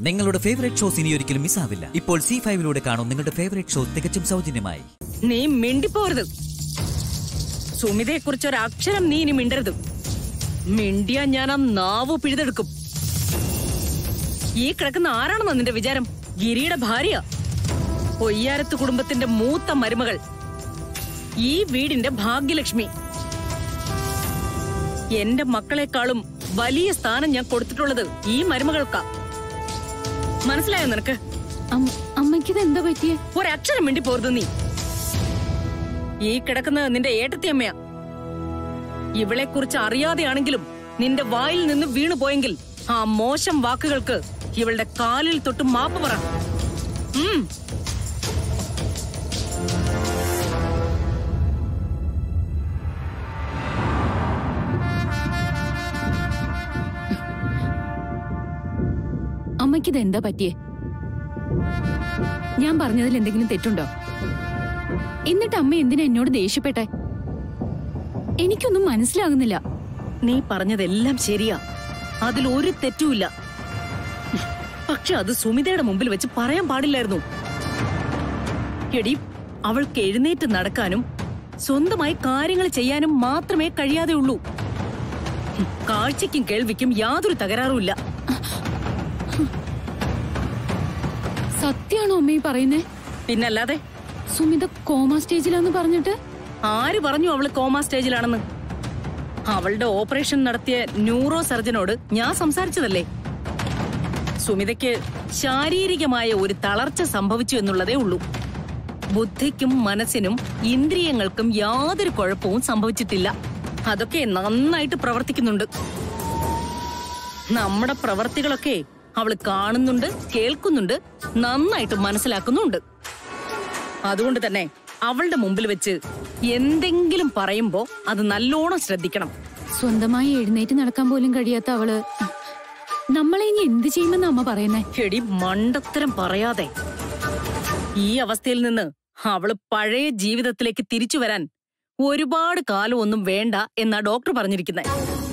നിങ്ങളുടെ favourite shows ഇനി ഒരിക്കലും മിസ്സാവില്ല ഇപ്പോൾ സി ഫൈവിലൂടെ കാണും നിങ്ങളുടെ ഫേവറേറ്റ് ഷോ തികച്ചും സൗജന്യമായി നീ മിണ്ടിപ്പോരുത് സുമിതയെ കുറിച്ച് ഒരു അക്ഷരം നീ ഇനി മിണ്ടരുത് മിണ്ടിയാ ഞാൻ ആ നാവ് പിഴുതെടുക്കും ഈ കിടക്കുന്ന ആരാണെന്നോ നിന്റെ വിചാരം ഗിരിയുടെ ഭാര്യ പൊയ്യാരത്ത് കുടുംബത്തിന്റെ മൂത്ത മരുമകൾ ഈ വീടിന്റെ ഭാഗ്യലക്ഷ്മി എന്റെ മക്കളെക്കാളും വലിയ സ്ഥാനം ഞാൻ കൊടുത്തിട്ടുള്ളത് ഈ മരുമകൾക്കാ മനസ്സിലായോ നിനക്ക് അമ്മയ്ക്കിത് എന്താ പറ്റിയേ ഒരക്ഷരം മിണ്ടി പോരുത് നീ ഈ കിടക്കുന്നത് നിന്റെ ഏട്ടത്തിയമ്മയാ ഇവളെ കുറിച്ച് അറിയാതെയാണെങ്കിലും നിന്റെ വായിൽ നിന്ന് വീണു പോയെങ്കിൽ ആ മോശം വാക്കുകൾക്ക് ഇവളുടെ കാലിൽ തൊട്ട് മാപ്പ് പറ ഉം. അമ്മയ്ക്കിത് എന്താ പറ്റിയേ ഞാൻ പറഞ്ഞതിൽ എന്തെങ്കിലും തെറ്റുണ്ടോ എന്നിട്ട് അമ്മ എന്തിനാ എന്നോട് ദേഷ്യപ്പെട്ടെ എനിക്കൊന്നും മനസ്സിലാകുന്നില്ല നീ പറഞ്ഞതെല്ലാം ശരിയാ അതിൽ ഒരു തെറ്റുമില്ല പക്ഷെ അത് സുമിതയുടെ മുമ്പിൽ വെച്ച് പറയാൻ പാടില്ലായിരുന്നു എടി അവൾക്ക് എഴുന്നേറ്റ് നടക്കാനും സ്വന്തമായി കാര്യങ്ങൾ ചെയ്യാനും മാത്രമേ കഴിയാതെ ഉള്ളൂ ഹും, കാഴ്ചയ്ക്കും കേൾവിക്കും യാതൊരു തകരാറുമില്ല സത്യാണോ അമ്മ ഈ പറയുന്നേ പിന്നല്ലാതെ സുമിത കോമ സ്റ്റേജിലാന്ന് പറഞ്ഞിട്ട് ആര് പറഞ്ഞു അവള് കോമ സ്റ്റേജിലാണെന്ന് അവളുടെ ഓപ്പറേഷൻ നടത്തിയ ന്യൂറോ സർജനോട് ഞാൻ സംസാരിച്ചതല്ലേ സുമിതയ്ക്ക് ശാരീരികമായ ഒരു തളർച്ച സംഭവിച്ചു എന്നുള്ളതേ ഉള്ളൂ ബുദ്ധിക്കും മനസ്സിനും ഇന്ദ്രിയങ്ങൾക്കും യാതൊരു കുഴപ്പവും സംഭവിച്ചിട്ടില്ല അതൊക്കെ നന്നായിട്ട് പ്രവർത്തിക്കുന്നുണ്ട് നമ്മുടെ പ്രവർത്തികളൊക്കെ അവള് കാണുന്നുണ്ട് കേൾക്കുന്നുണ്ട് നന്നായിട്ട് മനസ്സിലാക്കുന്നുണ്ട് അതുകൊണ്ട് തന്നെ അവളുടെ മുമ്പിൽ വെച്ച് എന്തെങ്കിലും പറയുമ്പോ അത് നല്ലോണം ശ്രദ്ധിക്കണം സ്വന്തമായി എഴുന്നേറ്റ് നടക്കാൻ പോലും കഴിയാത്ത അവള് നമ്മളെ ഇനി എന്ത് ചെയ്യുമെന്ന് അമ്മ പറയുന്നേ എടി മണ്ടത്തരം പറയാതെ ഈ അവസ്ഥയിൽ നിന്ന് അവള് പഴയ ജീവിതത്തിലേക്ക് തിരിച്ചു വരാൻ ഒരുപാട് കാലം ഒന്നും വേണ്ട എന്നാ ഡോക്ടർ പറഞ്ഞിരിക്കുന്നത്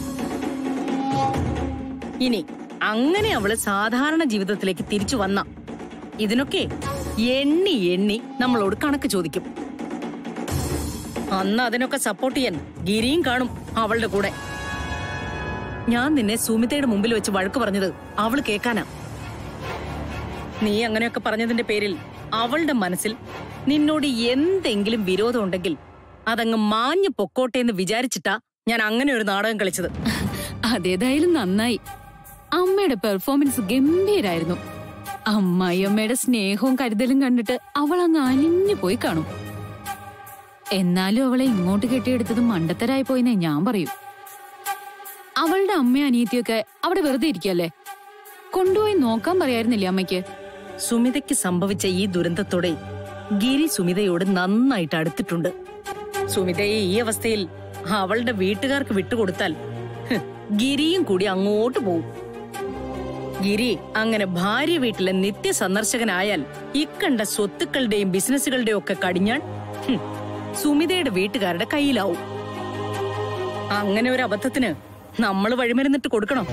ഇനി അങ്ങനെ അവള് സാധാരണ ജീവിതത്തിലേക്ക് തിരിച്ചു വന്ന ഇതിനൊക്കെ എണ്ണി എണ്ണി നമ്മളോട് കണക്ക് ചോദിക്കും അന്ന് അതിനൊക്കെ സപ്പോർട്ട് ചെയ്യാൻ ഗിരിയും കാണും അവളുടെ കൂടെ ഞാൻ നിന്നെ സുമിതയുടെ മുമ്പിൽ വെച്ച് വഴക്ക് പറഞ്ഞത് അവള് കേക്കാനാ നീ അങ്ങനെയൊക്കെ പറഞ്ഞതിന്റെ പേരിൽ അവളുടെ മനസ്സിൽ നിന്നോട് എന്തെങ്കിലും വിരോധം ഉണ്ടെങ്കിൽ അതങ്ങ് മാഞ്ഞു പൊക്കോട്ടെ എന്ന് വിചാരിച്ചിട്ടാ ഞാൻ അങ്ങനെ ഒരു നാടകം കളിച്ചത് അതേതായാലും നന്നായി അമ്മയുടെ പെർഫോമൻസ് ഗംഭീരായിരുന്നു അമ്മായി അമ്മയുടെ സ്നേഹവും കരുതലും കണ്ടിട്ട് അവൾ അങ്ങ് അലിഞ്ഞു പോയി കാണും എന്നാലും അവളെ ഇങ്ങോട്ട് കെട്ടിയെടുത്തത് മണ്ടത്തരായി പോയിന്നേ ഞാൻ പറയൂ അവളുടെ അമ്മയും അനിയത്തിയൊക്കെ അവിടെ വെറുതെ ഇരിക്കല്ലേ കൊണ്ടുപോയി നോക്കാൻ പറയായിരുന്നില്ലേ അമ്മയ്ക്ക് സുമിതയ്ക്ക് സംഭവിച്ച ഈ ദുരന്തത്തോടെ ഗിരി സുമിതയോട് നന്നായിട്ട് അടുത്തിട്ടുണ്ട് സുമിതയെ ഈ അവസ്ഥയിൽ അവളുടെ വീട്ടുകാർക്ക് വിട്ടുകൊടുത്താൽ ഹ്, ഗിരിയും കൂടി അങ്ങോട്ട് പോവും ഗിരി അങ്ങനെ ഭാര്യ വീട്ടിലെ നിത്യ സന്ദർശകനായാൽ ഇക്കണ്ട സ്വത്തുക്കളുടെയും ബിസിനസ്സുകളുടെയും ഒക്കെ കടിഞ്ഞാൺ ഹും, സുമിതയുടെ വീട്ടുകാരുടെ കയ്യിലാവും അങ്ങനെ ഒരു അബദ്ധത്തിന് നമ്മൾ വഴിമരുന്നിട്ട് കൊടുക്കണം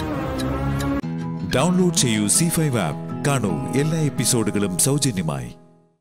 ഡൗൺലോഡ് ചെയ്യൂ സി ഫൈവ് ആപ്പ് കാണൂ എല്ലാ എപ്പിസോഡുകളും സൗജന്യമായി